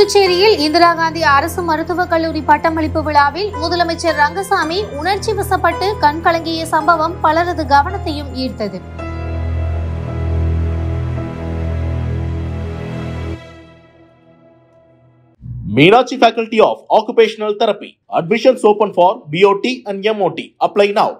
புதுச்சேரியில் இந்திரா காந்தி அரசு மருத்துவக் கல்லூரி பட்டமளிப்பு விழாவில் முதலமைச்சர் ரங்கசாமி உணர்ச்சி வசப்பட்டு கண் கலங்கிய சம்பவம் பலரது கவனத்தையும் ஈர்த்தது Meenakshi Faculty of Occupational Therapy. Admissions open for BOT and MOT. Apply now.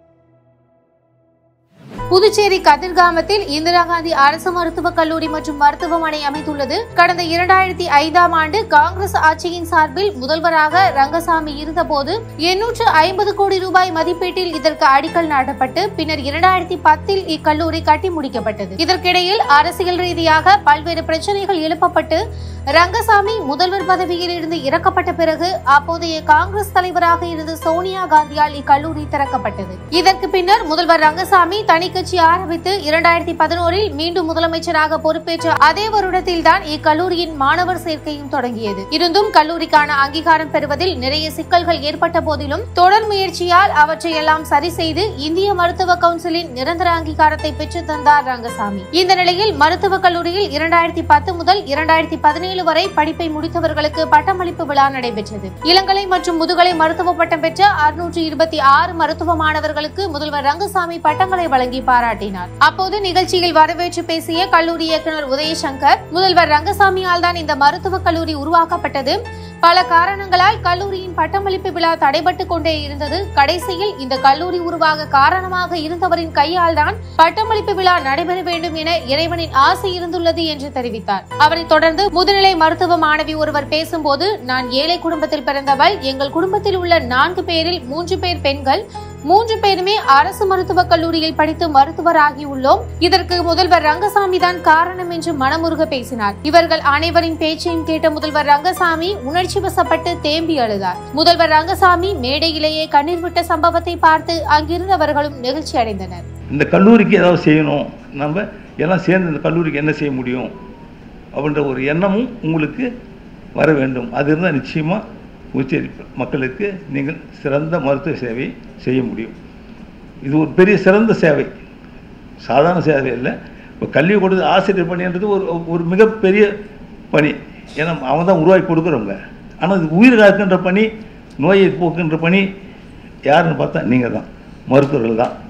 Puducherry கதிர்காமத்தில் Indira Gandhi அரசு மருத்துவக் கல்லூரி மற்றும் மருத்துவமனை அமைந்துள்ளது கடந்த இரண்டாயிரத்தி ஐந்தாம் ஆண்டு காங்கிரஸ் ஆட்சியின் சார்பில் முதல்வராக ரங்கசாமி இருந்தபோது எண்ணூற்று ஐம்பது கோடி ரூபாய் மதிப்பீட்டில் இதற்கு அடிக்கல் நாட்டப்பட்டு பின்னர் இரண்டாயிரத்தி பத்தில் இக்கல்லூரி கட்டி முடிக்கப்பட்டது இதற்கிடையில் அரசியல் ரீதியாக பல்வேறு பிரச்சனைகள் எழுப்பப்பட்டு ரங்கசாமி முதல்வர் பதவியில் இருந்து இறக்கப்பட்ட பிறகு அப்போதைய காங்கிரஸ் தலைவராக இருந்த சோனியா காந்தியால் இக்கல்லூரி திறக்கப்பட்டது இதற்கு பின்னர் முதல்வர் ரங்கசாமி தனி கட்சி ஆரம்பித்து இரண்டாயிரத்தி பதினோரில் மீண்டும் முதலமைச்சராக பொறுப்பேற்ற அதே வருடத்தில் தான் இக்கல்லூரியின் மாணவர் சேர்க்கையும் தொடங்கியது இருந்தும் கல்லூரிக்கான அங்கீகாரம் பெறுவதில் நிறைய சிக்கல்கள் ஏற்பட்ட போதிலும் தொடர் முயற்சியால் அவற்றையெல்லாம் சரி செய்து இந்திய மருத்துவ கவுன்சிலின் நிரந்தர அங்கீகாரத்தை பெற்று தந்தார் ரங்கசாமி இந்த நிலையில் மருத்துவக் கல்லூரியில் இரண்டாயிரத்தி பத்து முதல் இரண்டாயிரத்தி பதினேழு வரை படிப்பை முடித்தவர்களுக்கு பட்டமளிப்பு விழா நடைபெற்றது இளங்கலை மற்றும் முதுகலை மருத்துவ பட்டம் பெற்ற அறுநூற்று இருபத்தி ஆறு மருத்துவ மாணவர்களுக்கு முதல்வர் ரங்கசாமி பட்டங்களை வழங்கி பாராட்டினார் அப்போது நிகழ்ச்சியில் வரவேற்று பேசிய கல்லூரி இயக்குநர் உதயசங்கர் முதல்வர் ரங்கசாமியால் தான் இந்த மருத்துவக் கல்லூரி உருவாக்கப்பட்டது பல காரணங்களால் கல்லூரியின் பட்டமளிப்பு விழா தடைபட்டு கொண்டே இருந்தது கடைசியில் இந்த கல்லூரி உருவாக காரணமாக இருந்தவரின் கையால் தான் பட்டமளிப்பு விழா நடைபெற வேண்டும் என இறைவனின் ஆசை இருந்துள்ளது என்று தெரிவித்தார் அவரைத் தொடர்ந்து முதுநிலை மருத்துவ மாணவி ஒருவர் பேசும்போது நான் ஏழை குடும்பத்தில் பிறந்தவள் எங்கள் குடும்பத்தில் உள்ள நான்கு பேரில் மூன்று பேர் பெண்கள் மூன்று பேருமே அரசு மருத்துவக் கல்லூரியில் படித்து மருத்துவராகி உள்ளோம் இதற்கு முதல்வர் ரங்கசாமி தான் காரணம் என்று மனமுருக பேசினார் இவர்கள் அனைவரின் பேச்சையும் கேட்ட முதல்வர் ரங்கசாமி உணர்ச்சி வசப்பட்டு தேம்பி அழுதார் முதல்வர் ரங்கசாமி மேடையிலேயே கண்ணீர் விட்ட சம்பவத்தை பார்த்து அங்கிருந்தவர்களும் நெகிழ்ச்சி அடைந்தனர் இந்த கல்லூரிக்கு ஏதாவது செய்யணும் நம்ம எல்லாம் சேர்ந்து இந்த கல்லூரிக்கு என்ன செய்ய முடியும் அப்படின்ற ஒரு எண்ணமும் உங்களுக்கு வர வேண்டும் அது இருந்தால் நிச்சயமாக புதுச்சேரி மக்களுக்கு நீங்கள் சிறந்த மருத்துவ சேவை செய்ய முடியும் இது ஒரு பெரிய சிறந்த சேவை சாதாரண சேவை இல்லை இப்போ கல்வி கொடுத்து ஆசிரியர் பணின்றது ஒரு ஒரு மிகப்பெரிய பணி ஏன்னா அவங்க தான் உருவாக்கி கொடுக்குறவங்க ஆனால் இது உயிர் காக்கின்ற பணி நோயை போக்குன்ற பணி யாருன்னு பார்த்தா நீங்கள் தான் மருத்துவர்கள் தான்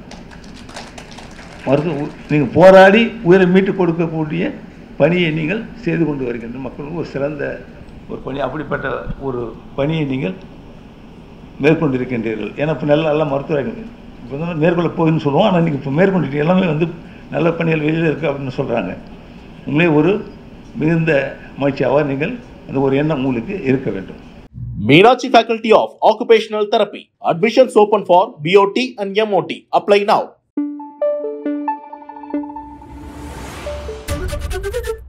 மருத்துவ நீங்கள் போராடி உயிரை மீட்டு கொடுக்கக்கூடிய பணியை நீங்கள் செய்து கொண்டு வருகின்ற மக்களுக்கு ஒரு சிறந்த ஒரு பணி அப்படிப்பட்ட ஒரு பணியை நீங்கள் மேற்கொண்டிருக்கின்றீர்கள் ஏன்னா இப்போ நல்ல நல்ல மருத்துவ இப்போ வந்து மேற்கொள்ள போகுதுன்னு சொல்லுவோம் ஆனால் நீங்கள் இப்போ மேற்கொண்டுட்டு எல்லாமே வந்து நல்ல பணிகள் வெளியில் இருக்குது அப்படின்னு சொல்கிறாங்க உங்களே ஒரு மிகுந்த மகிழ்ச்சியாக நீங்கள் அந்த ஒரு எண்ணம் உங்களுக்கு இருக்க வேண்டும் Meenakshi Faculty of Occupational Therapy. Admissions open for BOT and MOT. Apply now.